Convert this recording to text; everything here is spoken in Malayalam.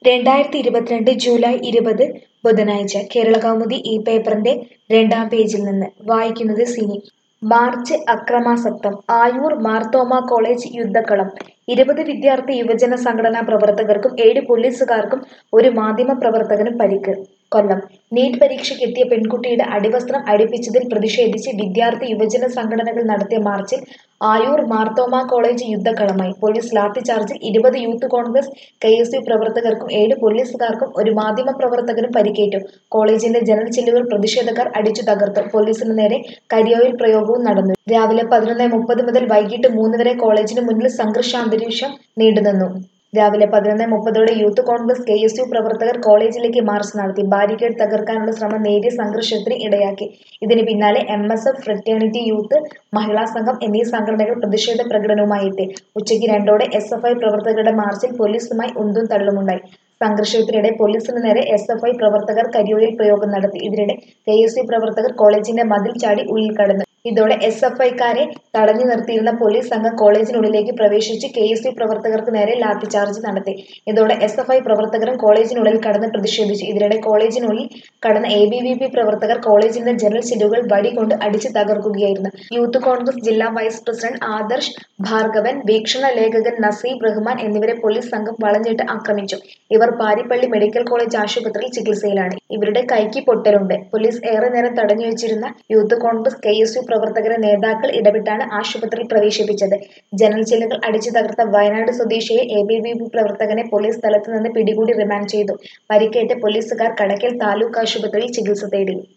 രണ്ടായിരത്തി ഇരുപത്തിരണ്ട് ജൂലൈ ഇരുപത് ബുധനാഴ്ച കേരളകൗമുദി ഈ പേപ്പറിന്റെ രണ്ടാം പേജിൽ നിന്ന് വായിക്കുന്നത് സിനി മാർച്ച് അക്രമാസക്തം ആയൂർ മാർത്തോമ കോളേജ് യുദ്ധക്കളം ഇരുപത് വിദ്യാർത്ഥി യുവജന സംഘടനാ പ്രവർത്തകർക്കും ഏഴ് പോലീസുകാർക്കും ഒരു മാധ്യമ പ്രവർത്തകനും പരിക്ക് കൊല്ലം നീറ്റ് പരീക്ഷയ്ക്ക് എത്തിയ പെൺകുട്ടിയുടെ അടിവസ്ത്രം അഴിപ്പിച്ചതിൽ പ്രതിഷേധിച്ച് വിദ്യാർത്ഥി യുവജന സംഘടനകൾ നടത്തിയ മാർച്ചിൽ ആയൂർ മാർത്തോമ കോളേജ് യുദ്ധക്കളമായി പോലീസ് ലാത്തിചാർജിൽ ഇരുപത് youth Congress K S U പ്രവർത്തകർക്കും ഏഴ് പോലീസുകാർക്കും ഒരു മാധ്യമ പ്രവർത്തകനും പരിക്കേറ്റു കോളേജിന്റെ ജനൽ ചില്ലുകൾ പ്രതിഷേധക്കാർ അടിച്ചു തകർത്തു പോലീസിന് നേരെ കരിയോയിൽ പ്രയോഗവും നടന്നു രാവിലെ പതിനൊന്ന് മുപ്പത് മുതൽ വൈകിട്ട് മൂന്ന് വരെ കോളേജിന് മുന്നിൽ സംഘർഷാന്തരീക്ഷം നീണ്ടുനിന്നു രാവിലെ പതിനൊന്ന് മുപ്പതോടെ youth Congress K S U പ്രവർത്തകർ കോളേജിലേക്ക് മാർച്ച് നടത്തി ബാരിക്കേഡ് തകർക്കാനുള്ള ശ്രമം നേരിയ സംഘർഷത്തിന് ഇടയാക്കി ഇതിന് പിന്നാലെ M S F fraternity youth മഹിളാ സംഘം എന്നീ സംഘടനകൾ പ്രതിഷേധ പ്രകടനവുമായി എത്തി ഉച്ചയ്ക്ക് രണ്ടോടെ എസ് എഫ് ഐ പ്രവർത്തകരുടെ മാർച്ചിൽ പോലീസുമായി ഉന്തും തള്ളുമുണ്ടായി സംഘർഷത്തിനിടെ പോലീസിന് നേരെ എസ് എഫ് ഐ പ്രവർത്തകർ കരിയോയിൽ പ്രയോഗം നടത്തി ഇതിനിടെ കെ എസ് യു പ്രവർത്തകർ കോളേജിന്റെ മതിൽ ചാടി ഉള്ളിൽ കടന്നു ഇതോടെ എസ് എഫ് ഐക്കാരെ തടഞ്ഞു നിർത്തിയിരുന്ന പോലീസ് സംഘം കോളേജിനുള്ളിലേക്ക് പ്രവേശിച്ച് കെ എസ് യു പ്രവർത്തകർക്ക് നേരെ ലാത്തിചാർജ് നടത്തി ഇതോടെ എസ് എഫ് ഐ പ്രവർത്തകരും കോളേജിനുള്ളിൽ കടന്ന് പ്രതിഷേധിച്ചു ഇതിനിടെ കോളേജിനുള്ളിൽ കടന്ന എ ബി വി പി പ്രവർത്തകർ കോളേജിന്റെ ജനൽ ചില്ലുകൾ വടി കൊണ്ട് അടിച്ചു തകർക്കുകയായിരുന്നു യൂത്ത് കോൺഗ്രസ് ജില്ലാ വൈസ് പ്രസിഡന്റ് ആദർശ് ഭാർഗവൻ വീക്ഷണ ലേഖകൻ നസീബ് റഹ്മാൻ എന്നിവരെ പോലീസ് സംഘം വളഞ്ഞിട്ട് ആക്രമിച്ചു ഇവർ പാരിപ്പള്ളി മെഡിക്കൽ കോളേജ് ആശുപത്രിയിൽ ചികിത്സയിലാണ് ഇവരുടെ കൈക്ക് പൊട്ടലുണ്ട് പോലീസ് ഏറെ നേരം തടഞ്ഞു വെച്ചിരുന്ന youth Congress K S U പ്രവർത്തകരെ നേതാക്കൾ ഇടപെട്ടാണ് ആശുപത്രിയിൽ പ്രവേശിപ്പിച്ചത് ജനൽ ചില്ലുകൾ അടിച്ചു തകർത്ത വയനാട് സ്വദേശിയെ എ ബി വി പി പ്രവർത്തകനെ പോലീസ് സ്ഥലത്ത് നിന്ന് പിടികൂടി റിമാൻഡ് ചെയ്തു പരിക്കേറ്റ് പോലീസുകാർ കടക്കൽ താലൂക്ക് ആശുപത്രിയിൽ ചികിത്സ തേടി